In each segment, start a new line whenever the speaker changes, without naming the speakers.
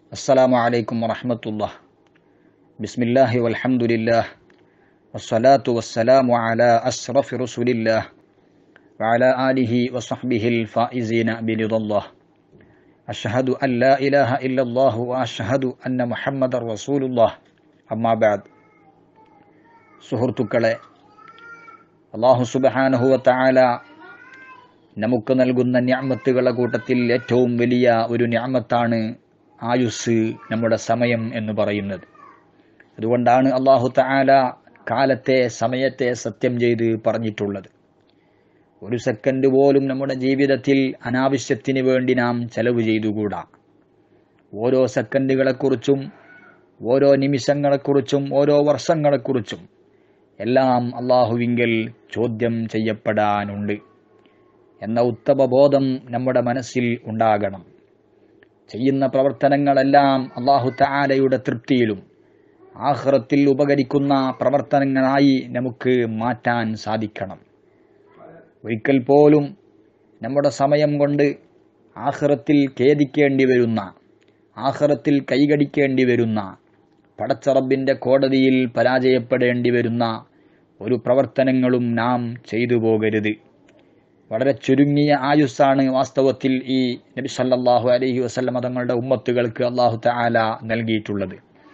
السلام عليكم ورحمة الله بسم الله والحمد لله والصلاة والسلام على أشرف رسول الله وعلى آله وصحبه الفائزين برضا الله أشهد أن لا إله إلا الله وأشهد أن محمد رسول الله أما بعد സുഹൃത്തുക്കളെ അള്ളാഹു സുബഹാനഹുവ താല നമുക്ക് നൽകുന്ന ഞാമത്തുകളുടെ കൂട്ടത്തിൽ ഏറ്റവും വലിയ ഒരു ഞാമത്താണ് ആയുസ് നമ്മുടെ സമയം എന്ന് പറയുന്നത് അതുകൊണ്ടാണ് അള്ളാഹു താല കാലത്തെ സമയത്തെ സത്യം ചെയ്ത് പറഞ്ഞിട്ടുള്ളത് ഒരു സെക്കൻഡ് പോലും നമ്മുടെ ജീവിതത്തിൽ അനാവശ്യത്തിന് വേണ്ടി നാം ചെലവ് ചെയ്തുകൂടാ ഓരോ സെക്കൻഡുകളെക്കുറിച്ചും ഓരോ നിമിഷങ്ങളെക്കുറിച്ചും ഓരോ വർഷങ്ങളെക്കുറിച്ചും എല്ലാം അള്ളാഹുവിങ്കൽ ചോദ്യം ചെയ്യപ്പെടാനുണ്ട് എന്ന ഉത്തമ ബോധം നമ്മുടെ മനസ്സിൽ ഉണ്ടാകണം ചെയ്യുന്ന പ്രവർത്തനങ്ങളെല്ലാം അള്ളാഹു താലയുടെ തൃപ്തിയിലും ആഹ്റത്തിൽ ഉപകരിക്കുന്ന പ്രവർത്തനങ്ങളായി നമുക്ക് മാറ്റാൻ സാധിക്കണം ഒരിക്കൽ പോലും നമ്മുടെ സമയം കൊണ്ട് ആഹ്റത്തിൽ ഖേദിക്കേണ്ടി വരുന്ന ആഹ്റത്തിൽ കൈകടിക്കേണ്ടി വരുന്ന പടച്ചറബിൻ്റെ കോടതിയിൽ പരാജയപ്പെടേണ്ടി വരുന്ന ഒരു പ്രവർത്തനങ്ങളും നാം ചെയ്തു പോകരുത് വളരെ ചുരുങ്ങിയ ആയുസ്സാണ് വാസ്തവത്തിൽ ഈ നബി സല്ലല്ലാഹു അലൈഹി വസല്ലമ തങ്ങളുടെ ഉമ്മത്തുകൾക്ക് അള്ളാഹു തആല നൽകിയിട്ടുള്ളത്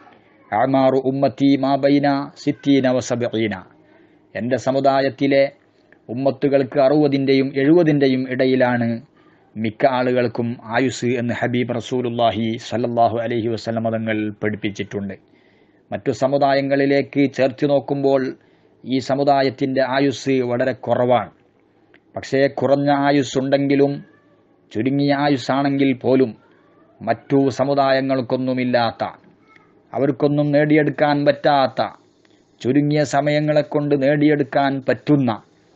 അമാറു ഉമ്മത്തി മാബൈന സിത്തീന വസബീന എൻ്റെ സമുദായത്തിലെ ഉമ്മത്തുകൾക്ക് അറുപതിൻ്റെയും എഴുപതിൻ്റെയും ഇടയിലാണ് മിക്ക ആളുകൾക്കും ആയുസ് എന്ന് ഹബീബ് റസൂലുല്ലാഹി സല്ലല്ലാഹു അലൈഹി വസല്ലമ തങ്ങൾ പഠിപ്പിച്ചിട്ടുണ്ട് മറ്റു സമുദായങ്ങളിലേക്ക് ചേർത്ത് നോക്കുമ്പോൾ ഈ സമുദായത്തിൻ്റെ ആയുസ് വളരെ കുറവാണ് പക്ഷേ കുറഞ്ഞ ആയുസ്സുണ്ടെങ്കിലും ചുരുങ്ങിയ ആയുസ്സാണെങ്കിൽ പോലും മറ്റു സമുദായങ്ങൾക്കൊന്നുമില്ലാത്ത അവർക്കൊന്നും നേടിയെടുക്കാൻ പറ്റാത്ത ചുരുങ്ങിയ സമയങ്ങളെ കൊണ്ട് നേടിയെടുക്കാൻ പറ്റുന്ന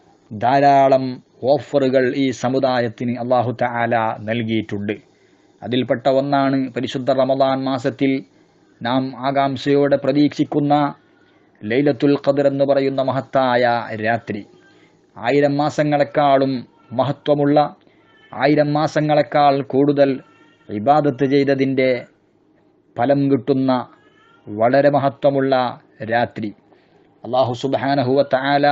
ധാരാളം ഓഫറുകൾ ഈ സമുദായത്തിന് അള്ളാഹു തആല നൽകിയിട്ടുണ്ട് അതിൽപ്പെട്ട ഒന്നാണ് പരിശുദ്ധ റമദാൻ മാസത്തിൽ നാം ആകാംക്ഷയോടെ പ്രതീക്ഷിക്കുന്ന ലൈലത്തുൽ ഖദർ എന്ന് പറയുന്ന മഹത്തായ രാത്രി ആയിരം മാസങ്ങളെക്കാളും മഹത്വമുള്ള ആയിരം മാസങ്ങളെക്കാൾ കൂടുതൽ ഇബാദത്ത് ചെയ്തതിൻ്റെ ഫലം കിട്ടുന്ന വളരെ മഹത്വമുള്ള രാത്രി അള്ളാഹു സുബാനഹുവ തആല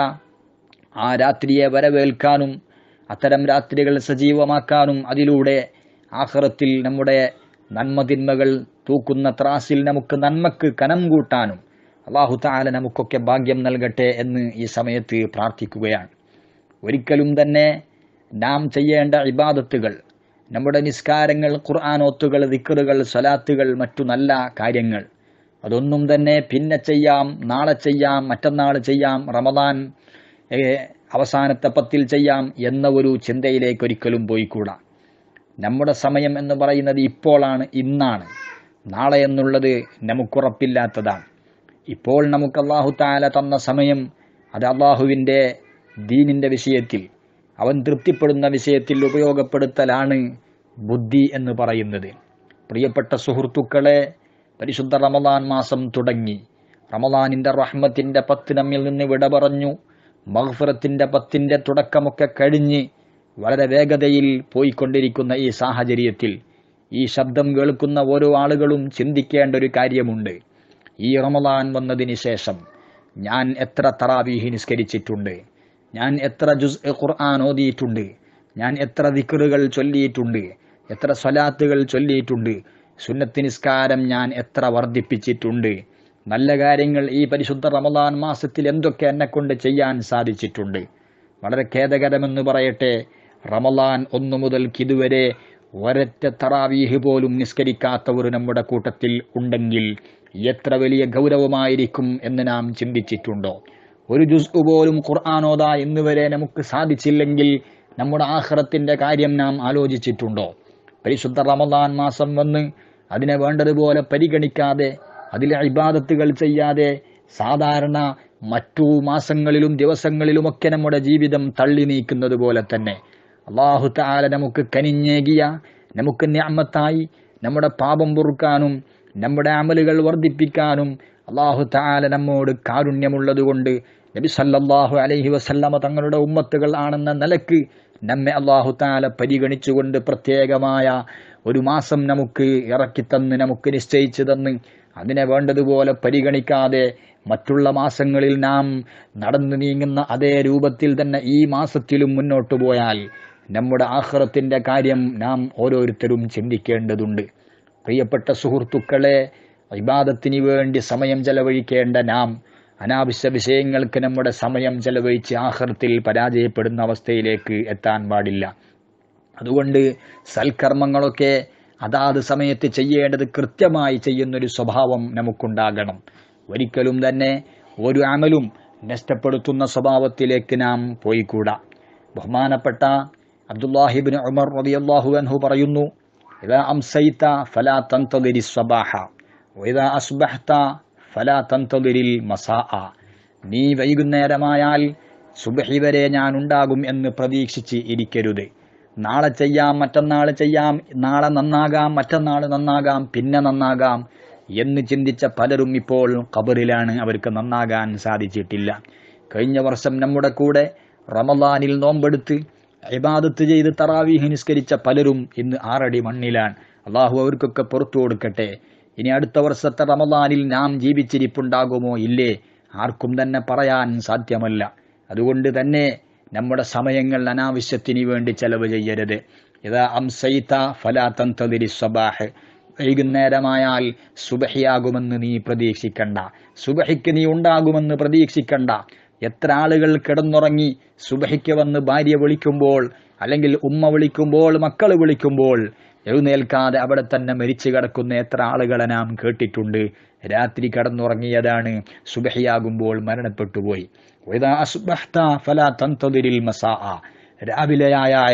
ആ രാത്രിയെ വരവേൽക്കാനും അത്തരം രാത്രികൾ സജീവമാക്കാനും അതിലൂടെ ആഹ്റത്തിൽ നമ്മുടെ നന്മതിന്മകൾ തൂക്കുന്ന ത്രാസിൽ നമുക്ക് നന്മക്ക് കനം കൂട്ടാനും അള്ളാഹു താല നമുക്കൊക്കെ ഭാഗ്യം നൽകട്ടെ എന്ന് ഈ സമയത്ത് പ്രാർത്ഥിക്കുകയാണ് ഒരിക്കലും തന്നെ നാം ചെയ്യേണ്ട ഇബാദത്തുകൾ നമ്മുടെ നിസ്കാരങ്ങൾ ഖുർആാനോത്തുകൾ ദിക്കറുകൾ സ്വലാത്തുകൾ മറ്റു നല്ല കാര്യങ്ങൾ അതൊന്നും തന്നെ പിന്നെ ചെയ്യാം നാളെ ചെയ്യാം മറ്റന്നാൾ ചെയ്യാം റമദാൻ അവസാനത്തെ പത്തിൽ ചെയ്യാം എന്ന ഒരു ചിന്തയിലേക്ക് ഒരിക്കലും പോയിക്കൂടാ നമ്മുടെ സമയം എന്ന് പറയുന്നത് ഇപ്പോഴാണ് ഇന്നാണ് നാളെ എന്നുള്ളത് നമുക്കുറപ്പില്ലാത്തതാണ് ഇപ്പോൾ നമുക്ക് അള്ളാഹു താല തന്ന സമയം അത് അള്ളാഹുവിൻ്റെ ദീനിൻ്റെ വിഷയത്തിൽ അവൻ തൃപ്തിപ്പെടുന്ന വിഷയത്തിൽ ഉപയോഗപ്പെടുത്തലാണ് ബുദ്ധി എന്ന് പറയുന്നത് പ്രിയപ്പെട്ട സുഹൃത്തുക്കളെ പരിശുദ്ധ റമദാൻ മാസം തുടങ്ങി റമദാനിൻ്റെ റഹ്മത്തിൻ്റെ പത്ത് നമ്മിൽ നിന്ന് വിട പറഞ്ഞു മഹ്ഫറത്തിൻ്റെ പത്തിൻ്റെ തുടക്കമൊക്കെ കഴിഞ്ഞ് വളരെ വേഗതയിൽ പോയിക്കൊണ്ടിരിക്കുന്ന ഈ സാഹചര്യത്തിൽ ഈ ശബ്ദം കേൾക്കുന്ന ഓരോ ആളുകളും ചിന്തിക്കേണ്ട ഒരു കാര്യമുണ്ട് ഈ റമദാൻ വന്നതിന് ശേഷം ഞാൻ എത്ര തറാവീഹി നിസ്കരിച്ചിട്ടുണ്ട് ഞാൻ എത്ര ജുസ് ഖുർആൻ ഓതിയിട്ടുണ്ട് ഞാൻ എത്ര ദിക്കറുകൾ ചൊല്ലിയിട്ടുണ്ട് എത്ര സ്വലാത്തുകൾ ചൊല്ലിയിട്ടുണ്ട് സുന്നത്ത് നിസ്കാരം ഞാൻ എത്ര വർദ്ധിപ്പിച്ചിട്ടുണ്ട് നല്ല കാര്യങ്ങൾ ഈ പരിശുദ്ധ റമദാൻ മാസത്തിൽ എന്തൊക്കെ എന്നെ കൊണ്ട് ചെയ്യാൻ സാധിച്ചിട്ടുണ്ട് വളരെ ഖേദകരമെന്ന് പറയട്ടെ റമദാൻ ഒന്നു മുതൽക്ക് ഇതുവരെ ഒരൊറ്റ തറാവീഹ് പോലും നിസ്കരിക്കാത്തവർ നമ്മുടെ കൂട്ടത്തിൽ ഉണ്ടെങ്കിൽ എത്ര വലിയ ഗൗരവമായിരിക്കും എന്ന് നാം ചിന്തിച്ചിട്ടുണ്ടോ ഒരു ജുസ് പോലും ഖുർആാനോദ ഇന്നുവരെ നമുക്ക് സാധിച്ചില്ലെങ്കിൽ നമ്മുടെ ആഹ്റത്തിൻ്റെ കാര്യം നാം ആലോചിച്ചിട്ടുണ്ടോ പരിശുദ്ധ റമദാൻ മാസം വന്ന് അതിനെ വേണ്ടതുപോലെ പരിഗണിക്കാതെ അതിലെ ഇബാദത്തുകൾ ചെയ്യാതെ സാധാരണ മറ്റു മാസങ്ങളിലും ദിവസങ്ങളിലുമൊക്കെ നമ്മുടെ ജീവിതം തള്ളി നീക്കുന്നത് പോലെ തന്നെ അള്ളാഹു താല നമുക്ക് കനിഞ്ഞേകിയ നമുക്ക് ഞാമത്തായി നമ്മുടെ പാപം പൊറുക്കാനും നമ്മുടെ അമലുകൾ വർദ്ധിപ്പിക്കാനും അള്ളാഹു താല നമ്മോട് കാരുണ്യമുള്ളതുകൊണ്ട് നബി സല്ലല്ലാഹു അലൈഹി വസല്ലമ തങ്ങളുടെ ഉമ്മത്തുകൾ ആണെന്ന നിലക്ക് നമ്മെ അള്ളാഹു താല പരിഗണിച്ചുകൊണ്ട് പ്രത്യേകമായ ഒരു മാസം നമുക്ക് ഇറക്കിത്തന്ന് നമുക്ക് നിശ്ചയിച്ചു തന്ന് അതിനെ വേണ്ടതുപോലെ പരിഗണിക്കാതെ മറ്റുള്ള മാസങ്ങളിൽ നാം നടന്നു നീങ്ങുന്ന അതേ രൂപത്തിൽ തന്നെ ഈ മാസത്തിലും മുന്നോട്ടു പോയാൽ നമ്മുടെ ആഹ്റത്തിന്റെ കാര്യം നാം ഓരോരുത്തരും ചിന്തിക്കേണ്ടതുണ്ട് പ്രിയപ്പെട്ട സുഹൃത്തുക്കളെ ഇബാദത്തിന് വേണ്ടി സമയം ചെലവഴിക്കേണ്ട നാം അനാവശ്യ വിഷയങ്ങൾക്ക് നമ്മുടെ സമയം ചെലവഴിച്ച് ആഹ്റത്തിൽ പരാജയപ്പെടുന്ന അവസ്ഥയിലേക്ക് എത്താൻ പാടില്ല അതുകൊണ്ട് സൽക്കർമ്മങ്ങളൊക്കെ അതാത് സമയത്ത് ചെയ്യേണ്ടത് കൃത്യമായി ചെയ്യുന്നൊരു സ്വഭാവം നമുക്കുണ്ടാകണം ഒരിക്കലും തന്നെ ഒരു അമലും നഷ്ടപ്പെടുത്തുന്ന സ്വഭാവത്തിലേക്ക് നാം പോയിക്കൂടാ ബഹുമാനപ്പെട്ട അബ്ദുല്ലാഹിബിൻ ഉമർ റളിയല്ലാഹു അൻഹു പറയുന്നു ഇതാ അംസൈത ഫലാ തന്തദിരി സ്വബാഹ വഇദാ അസ്ബഹ്ത ഫലാ തന്തദിരിൽ മസാഅ നീ വൈകുന്നേരമായാൽ സുബഹി വരെ ഞാൻ ഉണ്ടാകും എന്ന് പ്രതീക്ഷിച്ച് ഇരിക്കരുത് നാളെ ചെയ്യാം മറ്റന്നാൾ ചെയ്യാം നാളെ നന്നാകാം മറ്റന്നാൾ നന്നാകാം പിന്നെ നന്നാകാം എന്ന് ചിന്തിച്ച പലരും ഇപ്പോൾ ഖബറിലാണ് അവർക്ക് നന്നാകാൻ സാധിച്ചിട്ടില്ല കഴിഞ്ഞ വർഷം നമ്മുടെ കൂടെ റമദാനിൽ നോമ്പെടുത്ത് ഇബാദത്ത് ചെയ്ത് തറാവീഹ് നിസ്കരിച്ച പലരും ഇന്ന് ആറടി മണ്ണിലാണ് അള്ളാഹു അവർക്കൊക്കെ പുറത്തു കൊടുക്കട്ടെ ഇനി അടുത്ത വർഷത്തെ റമദാനിൽ നാം ജീവിച്ചിരിപ്പുണ്ടാകുമോ ഇല്ലേ ആർക്കും തന്നെ പറയാൻ സാധ്യമല്ല അതുകൊണ്ട് തന്നെ നമ്മുടെ സമയങ്ങൾ അനാവശ്യത്തിന് വേണ്ടി ചെലവ് ചെയ്യരുത് ഇതാ അംസൈത ഫലാ തന്തതിരി സ്വബാഹ് വൈകുന്നേരമായാൽ സുബഹിയാകുമെന്ന് നീ പ്രതീക്ഷിക്കണ്ട സുബഹിക്ക് നീ ഉണ്ടാകുമെന്ന് പ്രതീക്ഷിക്കണ്ട എത്ര ആളുകൾ കിടന്നുറങ്ങി സുബഹിക്ക് വന്ന് ഭാര്യ വിളിക്കുമ്പോൾ അല്ലെങ്കിൽ ഉമ്മ വിളിക്കുമ്പോൾ മക്കൾ വിളിക്കുമ്പോൾ എഴുന്നേൽക്കാതെ അവിടെ തന്നെ മരിച്ചു കിടക്കുന്ന എത്ര ആളുകളെ നാം കേട്ടിട്ടുണ്ട് രാത്രി കടന്നുറങ്ങിയതാണ് സുബഹിയാകുമ്പോൾ മരണപ്പെട്ടുപോയി രാവിലെയായാൽ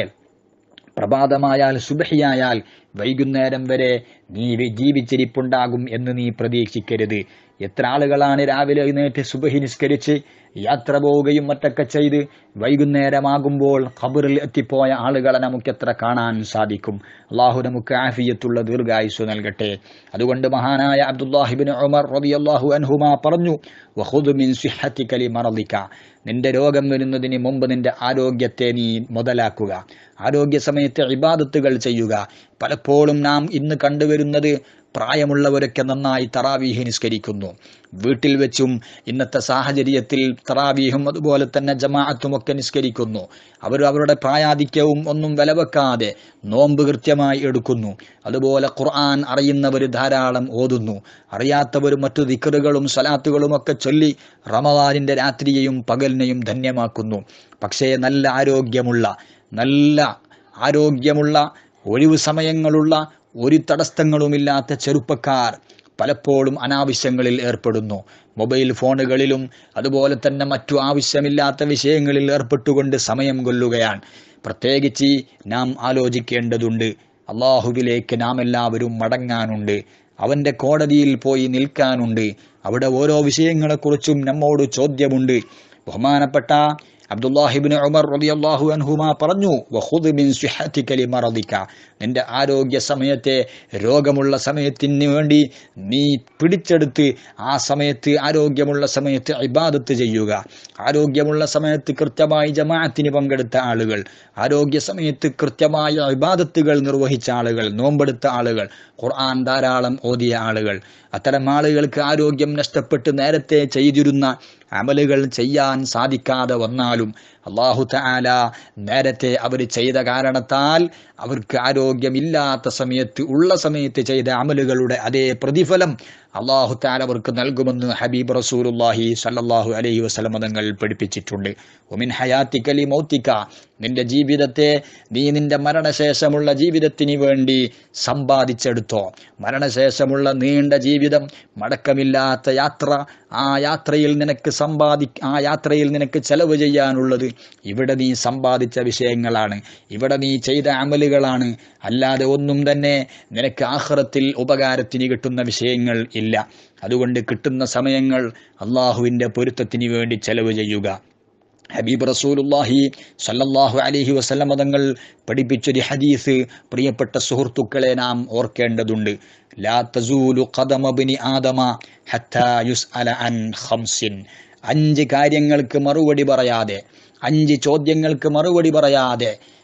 പ്രഭാതമായാൽ സുബഹിയായാൽ വൈകുന്നേരം വരെ നീ ജീവിച്ചിരിപ്പുണ്ടാകും എന്ന് നീ പ്രതീക്ഷിക്കരുത് എത്ര ആളുകളാണ് രാവിലെ എഴുന്നേറ്റ് സുബഹി നിസ്കരിച്ച് യാത്ര പോവുകയും മറ്റൊക്കെ ചെയ്ത് വൈകുന്നേരമാകുമ്പോൾ ഖബറിൽ എത്തിപ്പോയ ആളുകളെ നമുക്ക് എത്ര കാണാൻ സാധിക്കും അള്ളാഹു നമുക്ക് ആഫിയത്തുള്ള ദീർഘായുസ് നൽകട്ടെ അതുകൊണ്ട് മഹാനായ അബ്ദുല്ലാഹിബിൻ ഉമർ റളിയല്ലാഹു അൻഹുമ പറഞ്ഞു വഖുദ് മിൻ സിഹ്ഹതിക ലിമറദിക നിന്റെ രോഗം വരുന്നതിന് മുമ്പ് നിന്റെ ആരോഗ്യത്തെ നീ മുതലാക്കുക ആരോഗ്യ സമയത്ത് ഇബാദത്തുകൾ ചെയ്യുക പലപ്പോഴും നാം ഇന്ന് കണ്ടുവരുന്നത് പ്രായമുള്ളവരൊക്കെ നന്നായി തറാവീഹ് നിസ്കരിക്കുന്നു വീട്ടിൽ വെച്ചും ഇന്നത്തെ സാഹചര്യത്തിൽ തറാവീഹും അതുപോലെ തന്നെ ജമാഅത്തും ഒക്കെ നിസ്കരിക്കുന്നു അവർ അവരുടെ പ്രായാധിക്യവും ഒന്നും വിലവെക്കാതെ നോമ്പ് കൃത്യമായി എടുക്കുന്നു അതുപോലെ ഖുർആൻ അറിയുന്നവർ ധാരാളം ഓതുന്നു അറിയാത്തവർ മറ്റു ദിക്കറുകളും സലാത്തുകളും ഒക്കെ ചൊല്ലി റമദാനിന്റെ രാത്രിയെയും പകലിനെയും ധന്യമാക്കുന്നു പക്ഷേ നല്ല ആരോഗ്യമുള്ള നല്ല ആരോഗ്യമുള്ള ഒഴിവ് സമയങ്ങളുള്ള ഒരു തടസ്സങ്ങളുമില്ലാത്ത ചെറുപ്പക്കാർ പലപ്പോഴും അനാവശ്യങ്ങളിൽ ഏർപ്പെടുന്നു മൊബൈൽ ഫോണുകളിലും അതുപോലെ തന്നെ മറ്റു ആവശ്യമില്ലാത്ത വിഷയങ്ങളിൽ ഏർപ്പെട്ടുകൊണ്ട് സമയം കൊല്ലുകയാണ് പ്രത്യേകിച്ച് നാം ആലോചിക്കേണ്ടതുണ്ട് അള്ളാഹുവിലേക്ക് നാം എല്ലാവരും മടങ്ങാനുണ്ട് അവന്റെ കോടതിയിൽ പോയി നിൽക്കാനുണ്ട് അവിടെ ഓരോ വിഷയങ്ങളെക്കുറിച്ചും നമ്മോട് ചോദ്യമുണ്ട് ബഹുമാനപ്പെട്ട അബ്ദുല്ലാഹിബിന് ഉമർ റളിയല്ലാഹു അൻഹുമ പറഞ്ഞു വഖുദ് മിൻ സിഹ്ഹതിക ലിമറദിക നിന്റെ ആരോഗ്യ സമയത്തെ രോഗമുള്ള സമയത്തിന് വേണ്ടി നീ പിടിച്ചെടുത്ത് ആ സമയത്ത് ആരോഗ്യമുള്ള സമയത്ത് ഇബാദത്ത് ചെയ്യുക ആരോഗ്യമുള്ള സമയത്ത് കൃത്യമായി ജമാഅത്തിന് പങ്കെടുത്ത ആളുകൾ ആരോഗ്യ സമയത്ത് കൃത്യമായ ഇബാദത്തുകൾ നിർവഹിച്ച ആളുകൾ നോമ്പെടുത്ത ആളുകൾ ഖുർആൻ ധാരാളം ഓതിയ ആളുകൾ അത്തരം ആളുകൾക്ക് ആരോഗ്യം നഷ്ടപ്പെട്ട് നേരത്തെ ചെയ്തിരുന്ന അമലുകൾ ചെയ്യാൻ സാധിക്കാതെ വന്നാലും അള്ളാഹു താല നേരത്തെ അവർ ചെയ്ത കാരണത്താൽ അവർക്ക് ആരോഗ്യമില്ലാത്ത സമയത്ത് ഉള്ള സമയത്ത് ചെയ്ത അമലുകളുടെ അതേ പ്രതിഫലം അള്ളാഹു താല അവർക്ക് നൽകുമെന്ന് ഹബീബ് റസൂലുല്ലാഹി സല്ലല്ലാഹു അലൈഹി വസല്ലം തങ്ങൾ പഠിപ്പിച്ചിട്ടുണ്ട് ഒമിൻ ഹയാത്തിക്കലി മൗത്തിക്ക നിന്റെ ജീവിതത്തെ നീ നിന്റെ മരണശേഷമുള്ള ജീവിതത്തിന് വേണ്ടി സമ്പാദിച്ചെടുത്തോ മരണശേഷമുള്ള നീണ്ട ജീവിതം മടക്കമില്ലാത്ത യാത്ര ആ യാത്രയിൽ നിനക്ക് സമ്പാദി ആ യാത്രയിൽ നിനക്ക് ചെലവ് ചെയ്യാനുള്ളത് ഇവിടെ നീ സമ്പാദിച്ച വിഷയങ്ങളാണ് ഇവിടെ നീ ചെയ്ത അമലുകളാണ് അല്ലാതെ ഒന്നും തന്നെ നിനക്ക് ആഹ്റത്തിൽ ഉപകാരത്തിന് കിട്ടുന്ന വിഷയങ്ങൾ ഇല്ല അതുകൊണ്ട് കിട്ടുന്ന സമയങ്ങൾ അള്ളാഹുവിൻ്റെ പൊരുത്തത്തിന് വേണ്ടി ചെലവ് ചെയ്യുക ഹബീബ് റസൂലുല്ലാഹി സല്ലല്ലാഹു അലൈഹി വസല്ലം തങ്ങൾ പഠിപ്പിച്ചൊരു ഹദീസ് പ്രിയപ്പെട്ട സുഹൃത്തുക്കളെ നാം ഓർക്കേണ്ടതുണ്ട് ലാ തസൂലു ഖദമ ബിനി ആദമ ഹത്താ യുസ്അല അൻ ഖംസിൻ അഞ്ച് കാര്യങ്ങൾക്ക് മറുപടി പറയാതെ അഞ്ച് ചോദ്യങ്ങൾക്ക് മറുപടി പറയാതെ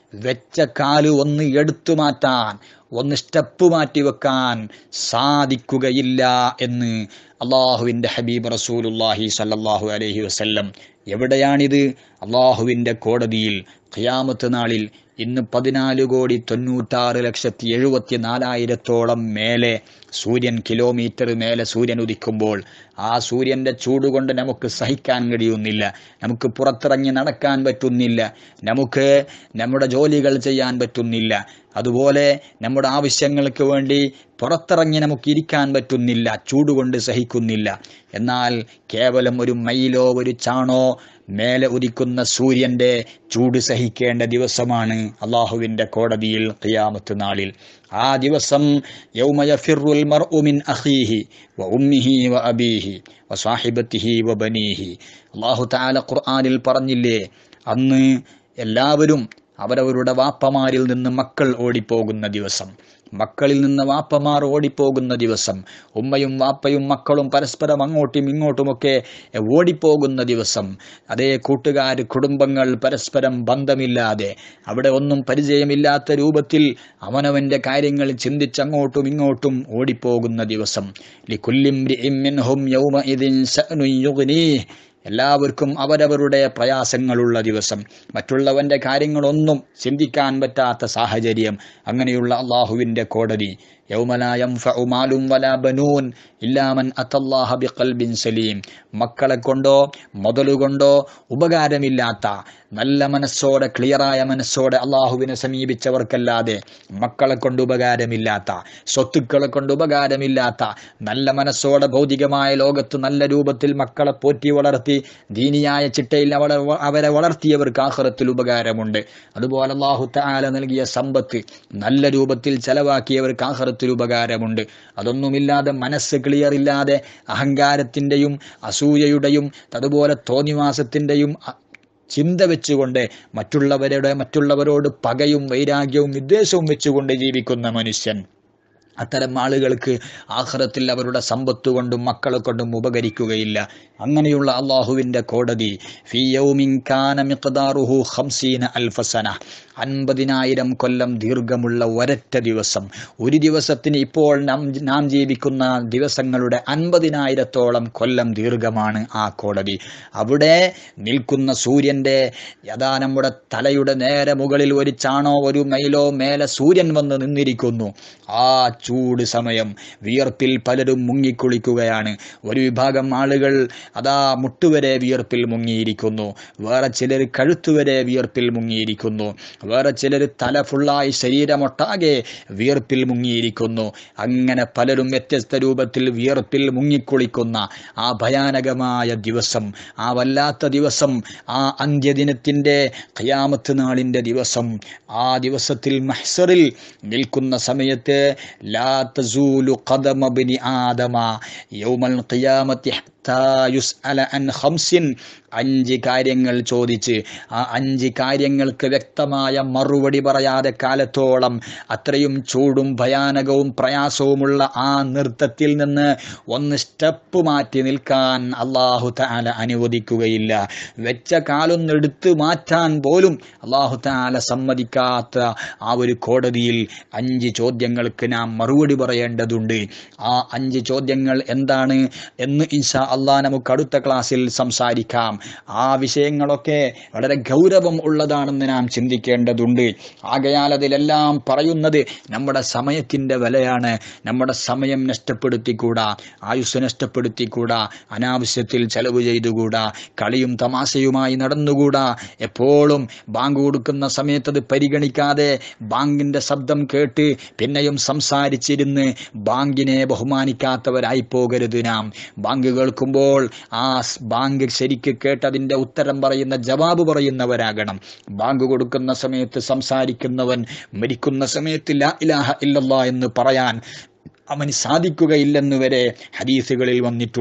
വെച്ച കാല് ഒന്ന് എടുത്തു മാറ്റാൻ ഒന്ന് സ്റ്റെപ്പ് മാറ്റി വെക്കാൻ സാധിക്കുകയില്ല എന്ന് അള്ളാഹുവിൻ്റെ ഹബീബ് റസൂലുല്ലാഹി സല്ലല്ലാഹു അലൈഹി വസല്ലം എവിടെയാണിത് അള്ളാഹുവിൻ്റെ കോടതിയിൽ ഖിയാമത്ത് നാളിൽ ഇന്ന് പതിനാല് കോടി തൊണ്ണൂറ്റാറ് ലക്ഷത്തി എഴുപത്തി നാലായിരത്തോളം മേലെ സൂര്യൻ കിലോമീറ്റർ മേലെ സൂര്യൻ ഉദിക്കുമ്പോൾ ആ സൂര്യൻ്റെ ചൂട് കൊണ്ട് നമുക്ക് സഹിക്കാൻ കഴിയുന്നില്ല നമുക്ക് പുറത്തിറങ്ങി നടക്കാൻ പറ്റുന്നില്ല നമുക്ക് നമ്മുടെ ജോലികൾ ചെയ്യാൻ പറ്റുന്നില്ല അതുപോലെ നമ്മുടെ ആവശ്യങ്ങൾക്ക് വേണ്ടി പുറത്തിറങ്ങി നമുക്ക് ഇരിക്കാൻ പറ്റുന്നില്ല ചൂടുകൊണ്ട് സഹിക്കുന്നില്ല എന്നാൽ കേവലം ഒരു മയിലോ ഒരു ചാണോ മേലെ ഉദിക്കുന്ന സൂര്യന്റെ ചൂട് സഹിക്കേണ്ട ദിവസമാണ് അള്ളാഹുവിന്റെ കോടതിയിൽ ഖിയാമത്ത് നാളിൽ ആ ദിവസം യൗമയഫിറുൽ മർഉ മിൻ അഖീഹി വ ഉമ്മിഹി വ അബീഹി വ സാഹിബത്തിഹി വ ബനീഹി അള്ളാഹു തആല ഖുർആനിൽ പറഞ്ഞില്ലേ അന്ന് എല്ലാവരും അവരവരുടെ വാപ്പമാരിൽ നിന്ന് മക്കൾ ഓടിപ്പോകുന്ന ദിവസം മക്കളിൽ നിന്ന് വാപ്പമാർ ഓടിപ്പോകുന്ന ദിവസം ഉമ്മയും വാപ്പയും മക്കളും പരസ്പരം അങ്ങോട്ടും ഇങ്ങോട്ടുമൊക്കെ ഓടിപ്പോകുന്ന ദിവസം അതേ കൂട്ടുകാർ കുടുംബങ്ങൾ പരസ്പരം ബന്ധമില്ലാതെ അവിടെ ഒന്നും പരിചയമില്ലാത്ത രൂപത്തിൽ അവനവൻ്റെ കാര്യങ്ങൾ ചിന്തിച്ചങ്ങോട്ടും ഇങ്ങോട്ടും ഓടിപ്പോകുന്ന ദിവസം ലിക്കുല്ലിംരിഇം മിൻഹും യൗമഇദിൻ ശഅ്നുൻ യുഗ്നീഹ് എല്ലാവർക്കും അവരവരുടെ പ്രയാസങ്ങളുള്ള ദിവസം മറ്റുള്ളവന്റെ കാര്യങ്ങളൊന്നും ചിന്തിക്കാൻ പറ്റാത്ത സാഹചര്യം അങ്ങനെയുള്ള അള്ളാഹുവിൻ്റെ കോടതി യൗമലായം ഫഉമാലും വലാ ബനൂൻ ഇല്ലാമൻ അത്തല്ലാഹ ബിഖൽബിൻ സലീം മക്കളെ കൊണ്ടോ മുതലുകൊണ്ടോ ഉപകാരമില്ലാത്ത നല്ല മനസ്സോടെ ക്ലിയറായ മനസ്സോടെ അള്ളാഹുവിനെ സമീപിച്ചവർക്കല്ലാതെ മക്കളെ കൊണ്ട് ഉപകാരമില്ലാത്ത സ്വത്തുക്കളെ കൊണ്ട് ഉപകാരമില്ലാത്ത നല്ല മനസ്സോടെ ഭൗതികമായ ലോകത്ത് നല്ല രൂപത്തിൽ മക്കളെ പോറ്റി വളർത്തി ദീനിയായ ചിട്ടയിൽ അവളെ അവരെ വളർത്തിയവർക്ക് ആഹ്റത്തിൽ ഉപകാരമുണ്ട് അതുപോലെ അള്ളാഹു താല നൽകിയ സമ്പത്ത് നല്ല രൂപത്തിൽ ചെലവാക്കിയവർക്ക് ആഹ്റത്തിൽ ഉപകാരമുണ്ട് അതൊന്നുമില്ലാതെ മനസ്സ് ക്ലിയർ ഇല്ലാതെ അഹങ്കാരത്തിൻ്റെയും അസൂയയുടെയും അതുപോലെ തോന്നിവാസത്തിൻ്റെയും ചിന്ത വെച്ചുകൊണ്ട് മറ്റുള്ളവരുടെ മറ്റുള്ളവരോട് പകയും വൈരാഗ്യവും വിദ്വേഷവും വെച്ചുകൊണ്ട് ജീവിക്കുന്ന മനുഷ്യൻ അത്തരം ആളുകൾക്ക് ആഹ്റത്തിൽ അവരുടെ സമ്പത്ത് കൊണ്ടും മക്കളെ കൊണ്ടും ഉപകരിക്കുകയില്ല അങ്ങനെയുള്ള അള്ളാഹുവിൻ്റെ കോടതി ഫിയൗമിൻ കാന മിഖ്ദാറുഹു ഖംസീന അൽഫസന അൻപതിനായിരം കൊല്ലം ദീർഘമുള്ള ഒരൊറ്റ ദിവസം ഒരു ദിവസത്തിന് ഇപ്പോൾ നാം നാം ജീവിക്കുന്ന ദിവസങ്ങളുടെ അൻപതിനായിരത്തോളം കൊല്ലം ദീർഘമാണ് ആ കോടതി അവിടെ നിൽക്കുന്ന സൂര്യൻ്റെ യഥാ നമ്മുടെ തലയുടെ നേരെ മുകളിൽ ഒരു ചാണോ ഒരു മൈലോ മേലെ സൂര്യൻ വന്ന് നിന്നിരിക്കുന്നു ആ ചൂട് സമയം വിയർപ്പിൽ പലരും മുങ്ങിക്കുളിക്കുകയാണ് ഒരു വിഭാഗം ആളുകൾ അതാ മുട്ടുവരെ വിയർപ്പിൽ മുങ്ങിയിരിക്കുന്നു വേറെ ചിലർ കഴുത്തുവരെ വിയർപ്പിൽ മുങ്ങിയിരിക്കുന്നു വേറെ ചിലർ തല ഫുള്ളായി ശരീരമൊട്ടാകെ വിയർപ്പിൽ മുങ്ങിയിരിക്കുന്നു അങ്ങനെ പലരും വ്യത്യസ്ത രൂപത്തിൽ വിയർപ്പിൽ മുങ്ങിക്കുളിക്കുന്ന ആ ഭയാനകമായ ദിവസം ആ വല്ലാത്ത ദിവസം ആ അന്ത്യദിനത്തിൻ്റെ ഖയാമത്ത് നാളിൻ്റെ ദിവസം ആ ദിവസത്തിൽ മഹ്സറിൽ നിൽക്കുന്ന സമയത്ത് ലാ തസൂലു ഖദമ ബിനി ആദമ യൗമൽ ഖിയാമത്തി ഹത്താ യുസ്അല അൻ ഖംസിൻ അഞ്ച് കാര്യങ്ങൾ ചോദിച്ച് ആ അഞ്ച് കാര്യങ്ങൾക്ക് വ്യക്തമായ മറുപടി പറയാതെ കാലത്തോളം അത്രയും ചൂടും ഭയാനകവും പ്രയാസവുമുള്ള ആ നൃത്തത്തിൽ നിന്ന് ഒന്ന് സ്റ്റെപ്പ് മാറ്റി നിൽക്കാൻ അള്ളാഹു താല അനുവദിക്കുകയില്ല വെച്ച കാലൊന്ന് എടുത്തു മാറ്റാൻ പോലും അള്ളാഹു താല സമ്മതിക്കാത്ത ആ ഒരു കോടതിയിൽ അഞ്ച് ചോദ്യങ്ങൾക്ക് നാം മറുപടി പറയേണ്ടതുണ്ട് ആ അഞ്ച് ചോദ്യങ്ങൾ എന്താണ് എന്ന് ഇൻഷാ അള്ളാഹ് നമുക്ക് അടുത്ത ക്ലാസ്സിൽ സംസാരിക്കാം ആ വിഷയങ്ങളൊക്കെ വളരെ ഗൗരവം ഉള്ളതാണെന്ന് നാം ചിന്തിക്കേണ്ടതുണ്ട് ആകയാൽ അതിലെല്ലാം പറയുന്നത് നമ്മുടെ സമയത്തിൻ്റെ വിലയാണ് നമ്മുടെ സമയം നഷ്ടപ്പെടുത്തിക്കൂടാ ആയുസ് നഷ്ടപ്പെടുത്തിക്കൂടാ അനാവശ്യത്തിൽ ചെലവ് ചെയ്തുകൂടാ കളിയും തമാശയുമായി നടന്നുകൂടാ എപ്പോഴും ബാങ്ക് കൊടുക്കുന്ന സമയത്ത് അത് പരിഗണിക്കാതെ ബാങ്കിൻ്റെ ശബ്ദം കേട്ട് പിന്നെയും സംസാരിച്ചിരുന്ന് ബാങ്കിനെ ബഹുമാനിക്കാത്തവരായി പോകരുത് നാം ബാങ്ക് കേൾക്കുമ്പോൾ ആ സ് ബാങ്ക് ശരിക്ക് കേട്ട് അതിൻ്റെ ഉത്തരം പറയുന്ന ജവാബ് പറയുന്നവരാകണം ബാങ്ക് കൊടുക്കുന്ന സമയത്ത് സംസാരിക്കുന്നവൻ മരിക്കുന്ന സമയത്ത് ലാ ഇലാഹ ഇല്ലല്ലാ എന്ന് പറയാൻ അവന് സാധിക്കുകയില്ലെന്ന് വരെ ഹദീസുകളിൽ വന്നിട്ടുണ്ട്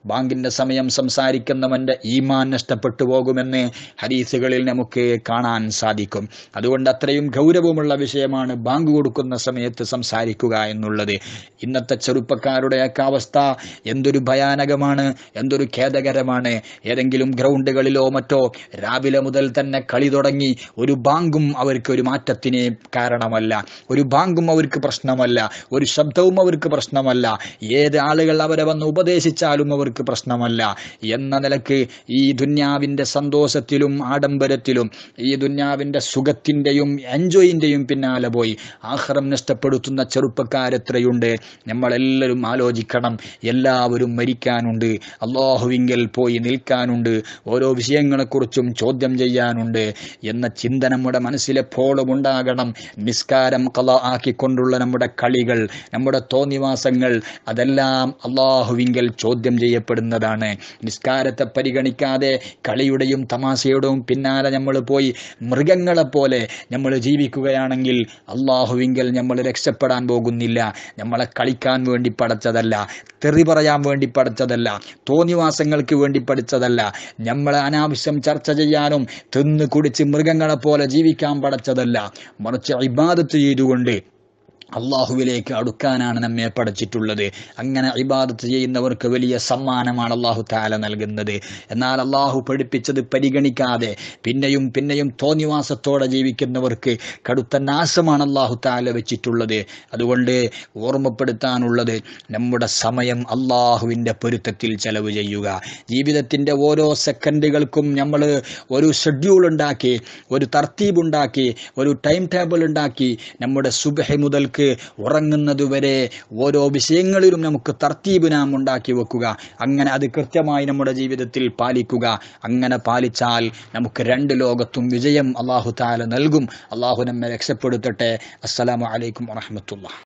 ബാങ്കിന്റെ സമയം സംസാരിക്കുന്നവന്റെ ഈമാൻ നഷ്ടപ്പെട്ടു പോകുമെന്ന് ഹദീസുകളിൽ നമുക്ക് കാണാൻ സാധിക്കും അതുകൊണ്ട് അത്രയും ഗൗരവമുള്ള വിഷയമാണ് ബാങ്ക് കൊടുക്കുന്ന സമയത്ത് സംസാരിക്കുക എന്നുള്ളത് ഇന്നത്തെ ചെറുപ്പക്കാരുടെയൊക്കെ അവസ്ഥ എന്തൊരു ഭയാനകമാണ് എന്തൊരു ഖേദകരമാണ് ഏതെങ്കിലും ഗ്രൗണ്ടുകളിലോ മറ്റോ രാവിലെ മുതൽ തന്നെ കളി തുടങ്ങി ഒരു ബാങ്കും അവർക്ക് ഒരു മാറ്റത്തിന് കാരണമല്ല ഒരു ബാങ്കും അവർക്ക് പ്രശ്നമല്ല ഒരു ശബ്ദവും അവർക്ക് പ്രശ്നമല്ല ഏത് ആളുകൾ അവരെ വന്ന് ഉപദേശിച്ചാലും അവർക്ക് പ്രശ്നമല്ല എന്ന നിലക്ക് ഈ ദുന്യാവിൻ്റെ സന്തോഷത്തിലും ആഡംബരത്തിലും ഈ ദുന്യാവിൻ്റെ സുഖത്തിൻ്റെയും എൻജോയിൻ്റെയും പിന്നാലെ പോയി ആഹ്റം നഷ്ടപ്പെടുത്തുന്ന ചെറുപ്പക്കാരെത്രയുണ്ട് നമ്മളെല്ലാവരും ആലോചിക്കണം എല്ലാവരും മരിക്കാനുണ്ട് അള്ളാഹുവിങ്കൽ പോയി നിൽക്കാനുണ്ട് ഓരോ വിഷയങ്ങളെക്കുറിച്ചും ചോദ്യം ചെയ്യാനുണ്ട് എന്ന ചിന്ത നമ്മുടെ മനസ്സിലെപ്പോഴും ഉണ്ടാകണം നിസ്കാരം കല ആക്കിക്കൊണ്ടുള്ള നമ്മുടെ കളികൾ നമ്മുടെ തോന്നിവാസങ്ങൾ അതെല്ലാം അള്ളാഹുവിങ്കൽ ചോദ്യം ചെയ്യപ്പെടുന്നതാണ് നിസ്കാരത്തെ പരിഗണിക്കാതെ കളിയുടെയും തമാശയുടെയും പിന്നാലെ നമ്മൾ പോയി മൃഗങ്ങളെപ്പോലെ നമ്മൾ ജീവിക്കുകയാണെങ്കിൽ അള്ളാഹുവിങ്കൽ നമ്മൾ രക്ഷപ്പെടാൻ പോകുന്നില്ല നമ്മളെ കളിക്കാൻ വേണ്ടി പഠിച്ചതല്ല തെറി പറയാൻ വേണ്ടി പഠിച്ചതല്ല തോന്നിവാസങ്ങൾക്ക് വേണ്ടി പഠിച്ചതല്ല നമ്മളെ അനാവശ്യം ചർച്ച ചെയ്യാനും തിന്ന് കുടിച്ച് മൃഗങ്ങളെപ്പോലെ ജീവിക്കാൻ പഠിച്ചതല്ല മറിച്ച് ഇബാദത്ത് ചെയ്തുകൊണ്ട് അള്ളാഹുവിലേക്ക് അടുക്കാനാണ് നമ്മെ പഠിച്ചിട്ടുള്ളത് അങ്ങനെ ഇബാദത്ത് ചെയ്യുന്നവർക്ക് വലിയ സമ്മാനമാണ് അള്ളാഹു താല നൽകുന്നത് എന്നാൽ അള്ളാഹു പഠിപ്പിച്ചത് പരിഗണിക്കാതെ പിന്നെയും പിന്നെയും തോന്നിവാസത്തോടെ ജീവിക്കുന്നവർക്ക് കടുത്ത നാശമാണ് അള്ളാഹു താല വെച്ചിട്ടുള്ളത് അതുകൊണ്ട് ഓർമ്മപ്പെടുത്താനുള്ളത് നമ്മുടെ സമയം അള്ളാഹുവിൻ്റെ പൊരുത്തത്തിൽ ചെലവ് ചെയ്യുക ജീവിതത്തിൻ്റെ ഓരോ സെക്കൻഡുകൾക്കും നമ്മൾ ഒരു ഷെഡ്യൂൾ ഉണ്ടാക്കി ഒരു തർത്തീബ് ഉണ്ടാക്കി ഒരു ടൈം ടേബിൾ ഉണ്ടാക്കി നമ്മുടെ സുബഹ മുതൽക്ക് ഉറങ്ങുന്നതുവരെ ഓരോ വിഷയങ്ങളിലും നമുക്ക് തർത്തീബ് നാം ഉണ്ടാക്കി വെക്കുക അങ്ങനെ അത് കൃത്യമായി നമ്മുടെ ജീവിതത്തിൽ പാലിക്കുക അങ്ങനെ പാലിച്ചാൽ നമുക്ക് രണ്ട് ലോകത്തും വിജയം അള്ളാഹു താല നൽകും അള്ളാഹു നമ്മെ രക്ഷപ്പെടുത്തട്ടെ അസ്സലാമു അലൈക്കും വറഹമത്തുള്ള